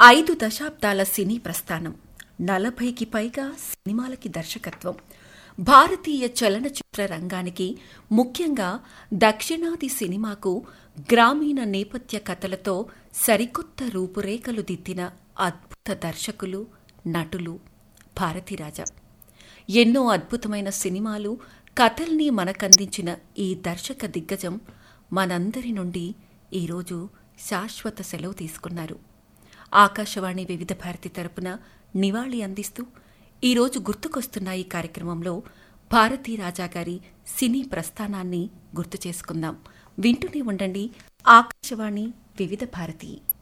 ఐదు దశాబ్దాల సినీ ప్రస్థానం నలభైకి పైగా సినిమాలకి దర్శకత్వం భారతీయ చలనచిత్ర రంగానికి ముఖ్యంగా దక్షిణాది సినిమాకు గ్రామీణ నేపథ్య కథలతో సరికొత్త రూపురేఖలు దిద్దిన అద్భుత దర్శకులు నటులు భారతీరాజా ఎన్నో అద్భుతమైన సినిమాలు కథల్ని మనకందించిన ఈ దర్శక దిగ్గజం మనందరి నుండి ఈరోజు శాశ్వత సెలవు తీసుకున్నారు ఆకాశవాణి వివిధ భారతి తరపున నివాళి అందిస్తూ ఈరోజు గుర్తుకొస్తున్న ఈ కార్యక్రమంలో భారతీ రాజా గారి సినీ ప్రస్థానాన్ని గుర్తు చేసుకుందాం వింటూనే ఉండండి ఆకాశవాణి వివిధ భారతి